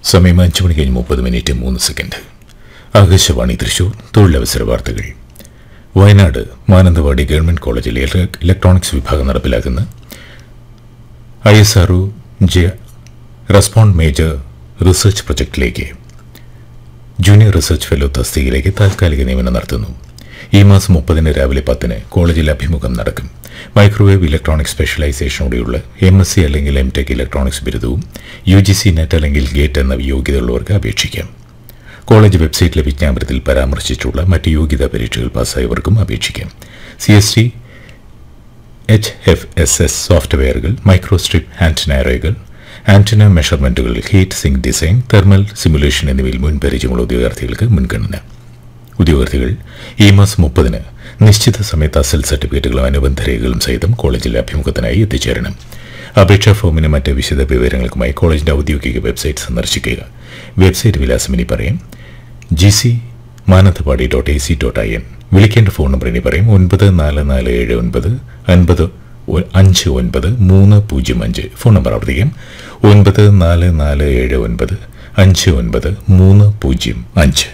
സമയം അഞ്ച് മണി കഴിഞ്ഞ് മുപ്പത് മിനിറ്റ് മൂന്ന് സെക്കൻഡ് ആകാശവാണി തൃശൂർ തൊഴിലവസര വാർത്തകൾ വയനാട് മാനന്തവാടി ഗവൺമെന്റ് കോളേജിൽ ഇല- ഇലക്ട്രോണിക്സ് വിഭാഗം നടപ്പിലാക്കുന്ന I S R J respond major research പ്രൊജക്ടിലേക്ക് ജൂനിയർ റിസർച്ച് ഫെലോ തസ്തികയിലേക്ക് താൽക്കാലിക നിയമനം നടത്തുന്നു ഈ മാസം മുപ്പതിന് രാവിലെ പത്തിന് കോളേജിൽ അഭിമുഖം നടക്കും മൈക്രോവേവ് ഇലക്ട്രോണിക്സ് സ്പെഷ്യലൈസേഷനോടെയുള്ള എം എസ് സി അല്ലെങ്കിൽ എം ടെക് ഇലക്ട്രോണിക്സ് ബിരുദവും യു ജി സി നെറ്റ് അല്ലെങ്കിൽ ഗേറ്റ് എന്ന യോഗ്യതയുള്ളവർക്ക് അപേക്ഷിക്കാം കോളേജ് വെബ്സൈറ്റിലെ വിജ്ഞാപനത്തിൽ പരാമർശിച്ചിട്ടുള്ള മറ്റ് യോഗ്യതാ പരീക്ഷകൾ പാസ്സായവർക്കും അപേക്ഷിക്കാം C S T H F S S സോഫ്റ്റ്വെയറുകൾ മൈക്രോസ്ട്രിപ്പ് ആന്റിനാറോകൾ ആന്റിന മെഷർമെന്റുകൾ heat sink design thermal simulation എന്നിവയിൽ മുൻ പരിചയമുള്ള ഉദ്യോഗാർത്ഥികൾക്ക് മുൻഗണന ഉദ്യോഗാർത്ഥികൾ ഈ മാസം മുപ്പതിന് നിശ്ചിത സമയത്ത് അസൽ സർട്ടിഫിക്കറ്റുകളും അനുബന്ധ രേഖകളും സഹിതം കോളേജിലെ അഭിമുഖത്തിനായി എത്തിച്ചേരണം അപേക്ഷാ ഫോമിന് മറ്റ് വിശദ വിവരങ്ങൾക്കുമായി കോളേജിന്റെ ഔദ്യോഗിക വെബ്സൈറ്റ് സന്ദർശിക്കുക വെബ്സൈറ്റ് വിലാസം ഇനി പറയും G C Mananthavady dot A C dot I N വിളിക്കേണ്ട ഫോൺ നമ്പർ ഇനി പറയും ഒൻപത് നാല് നാല് ഏഴ് ഒൻപത് അൻപത് ഒ- അഞ്ച് ഒൻപത് മൂന്ന് പൂജ്യം അഞ്ച് ഫോൺ നമ്പർ ആവർത്തിക്കാം ഒൻപത് നാല് നാല് ഏഴ് ഒൻപത് അഞ്ച് ഒൻപത് മൂന്ന് പൂജ്യം അഞ്ച്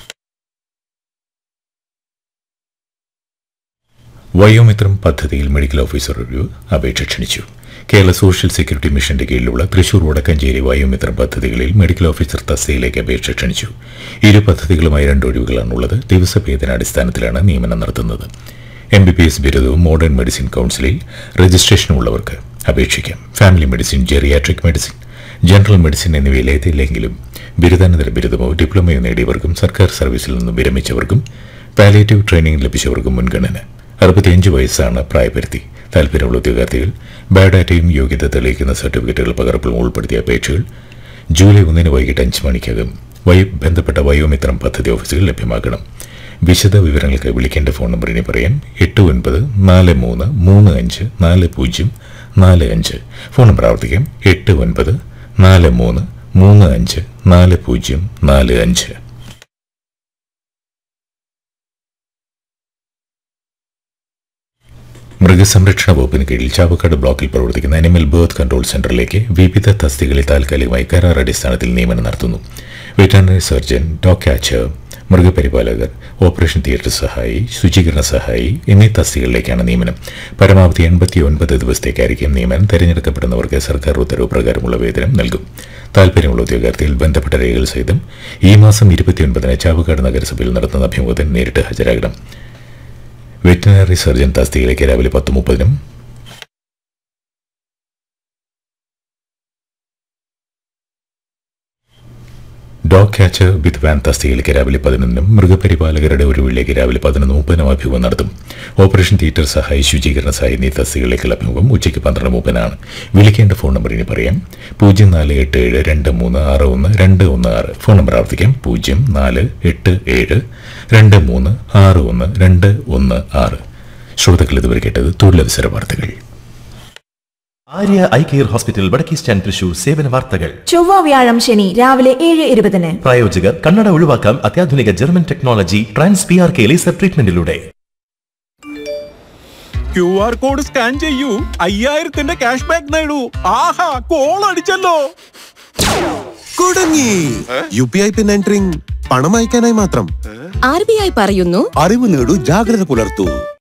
വയോമിത്രം പദ്ധതിയിൽ മെഡിക്കൽ ഓഫീസർ റിവ്യൂ അപേക്ഷ ക്ഷണിച്ചു കേരള സോഷ്യൽ സെക്യൂരിറ്റി മിഷന്റെ കീഴിലുള്ള തൃശൂർ വടക്കഞ്ചേരി വയോമിത്രം പദ്ധതികളിൽ മെഡിക്കൽ ഓഫീസർ തസ്തികയിലേക്ക് അപേക്ഷ ക്ഷണിച്ചു ഇരു പദ്ധതികളുമായി രണ്ട് ഒഴിവുകളാണുള്ളത് ദിവസവേതനാടിസ്ഥാനത്തിലാണ് നിയമനം നടത്തുന്നത് എം ബി ബി എസ് ബിരുദവും മോഡേൺ മെഡിസിൻ കൗൺസിലിൽ രജിസ്ട്രേഷനുള്ളവർക്ക് അപേക്ഷിക്കാം family medicine geriatric medicine general medicine എന്നിവയിൽ ഏതില്ലെങ്കിലും ബിരുദാനന്തര ബിരുദമോ ഡിപ്ലോമയോ നേടിയവർക്കും സർക്കാർ സർവീസിൽ നിന്നും വിരമിച്ചവർക്കും പാലിയേറ്റീവ് ട്രെയിനിംഗ് ലഭിച്ചവർക്കും മുൻഗണന അറുപത്തിയഞ്ച് വയസ്സാണ് പ്രായപരിധി താല്പര്യമുള്ള ഉദ്യോഗാർത്ഥികൾ ബയോഡാറ്റയും യോഗ്യത തെളിയിക്കുന്ന സർട്ടിഫിക്കറ്റുകൾ പകർപ്പും ഉൾപ്പെടുത്തിയ അപേക്ഷകൾ ജൂലൈ ഒന്നിന് വൈകിട്ട് അഞ്ച് മണിക്കകം വൈ ബന്ധപ്പെട്ട വയോമിത്രം പദ്ധതി ഓഫീസുകൾ ലഭ്യമാക്കണം വിശദ വിവരങ്ങൾക്ക് വിളിക്കേണ്ട ഫോൺ നമ്പർ ഇനി പറയാം എട്ട് ഒൻപത് നാല് മൂന്ന് മൂന്ന് അഞ്ച് നാല് പൂജ്യം നാല് അഞ്ച് ഫോൺ നമ്പർ ആവർത്തിക്കാം എട്ട് ഒൻപത് നാല് മൂന്ന് മൂന്ന് അഞ്ച് നാല് പൂജ്യം നാല് അഞ്ച് മൃഗസംരക്ഷണ വകുപ്പിന് കീഴിൽ ചാവക്കാട് ബ്ലോക്കിൽ പ്രവർത്തിക്കുന്ന അനിമൽ ബേർത്ത് കൺട്രോൾ സെന്ററിലേക്ക് വിവിധ തസ്തികളിൽ താൽക്കാലികമായി കരാർ അടിസ്ഥാനത്തിൽ നിയമനം നടത്തുന്നു വെറ്ററിനറി സർജൻ ഡോഗ് ക്യാച്ചർ മൃഗപരിപാലകർ ഓപ്പറേഷൻ തിയേറ്റർ സഹായി ശുചീകരണ സഹായി എന്നീ തസ്തികളിലേക്കാണ് നിയമനം പരമാവധി എൺപത്തി ഒൻപത് ദിവസത്തേക്കായിരിക്കും നിയമനം തെരഞ്ഞെടുക്കപ്പെടുന്നവർക്ക് സർക്കാർ ഉത്തരവ് പ്രകാരമുള്ള വേതനം നൽകും താൽപര്യമുള്ള ഉദ്യോഗാർത്ഥികൾ ബന്ധപ്പെട്ട രേഖകൾ സഹിതം ഈ മാസം ഇരുപത്തിയൊൻപതിന് ചാവക്കാട് നഗരസഭയിൽ നടത്തുന്ന അഭിമുഖത്തിന് നേരിട്ട് ഹാജരാകണം വെറ്റിനറി സർജൻ തസ്തികയിലേക്ക് രാവിലെ പത്ത് മുപ്പതിനും ഡോഗ് ക്യാച്ചർ വിത്ത് വാൻ തസ്തികയിലേക്ക് രാവിലെ പതിനൊന്നിനും മൃഗപരിപാലകരുടെ ഒഴിവിലേക്ക് രാവിലെ പതിനൊന്ന് മുപ്പതിനും അഭിമുഖം നടത്തും ഓപ്പറേഷൻ തിയേറ്റർ സഹായി ശുചീകരണ സഹായി എന്നീ തസ്തികയിലേക്കുള്ള അഭിമുഖം ഉച്ചയ്ക്ക് പന്ത്രണ്ട് മുപ്പതിനാണ് വിളിക്കേണ്ട ഫോൺ നമ്പർ ഇനി പറയാം പൂജ്യം നാല് എട്ട് ഏഴ് രണ്ട് മൂന്ന് ആറ് ഒന്ന് രണ്ട് ഒന്ന് ആറ് ഫോൺ നമ്പർ ആവർത്തിക്കാം പൂജ്യം നാല് എട്ട് ഏഴ് രണ്ട് മൂന്ന് ആറ് ഒന്ന് രണ്ട് ഒന്ന് ആറ് ശ്രോതാക്കൾ ഇതുവരെ കേട്ടത് തൊഴിലവസര വാർത്തകൾ ആര്യ ഐ കെയർ ഹോസ്പിറ്റൽ വടക്കേ സ്റ്റാൻഡ് തൃശൂർ സേവന വാർത്തകൾ ചൊവ്വ വ്യാഴം ശനി രാവിലെ ഏഴ് ഇരുപതിന് പ്രായോജകർ കണ്ണട ഒഴിവാക്കാം അത്യാധുനിക German technology trans P R K laser ട്രീറ്റ്മെന്റിലൂടെ ക്യു ആർ കോഡ് സ്കാൻ ചെയ്യൂ അയ്യായിരത്തിന്റെ ക്യാഷ് ബാക്ക് നേടൂ ആഹാ കോൾ അടിച്ചല്ലോ കുടുങ്ങി U P I pin entering പണം അയക്കാനായി മാത്രം ആർ ബി ഐ പറയുന്നു അറിവ് നേടൂ ജാഗ്രത പുലർത്തൂ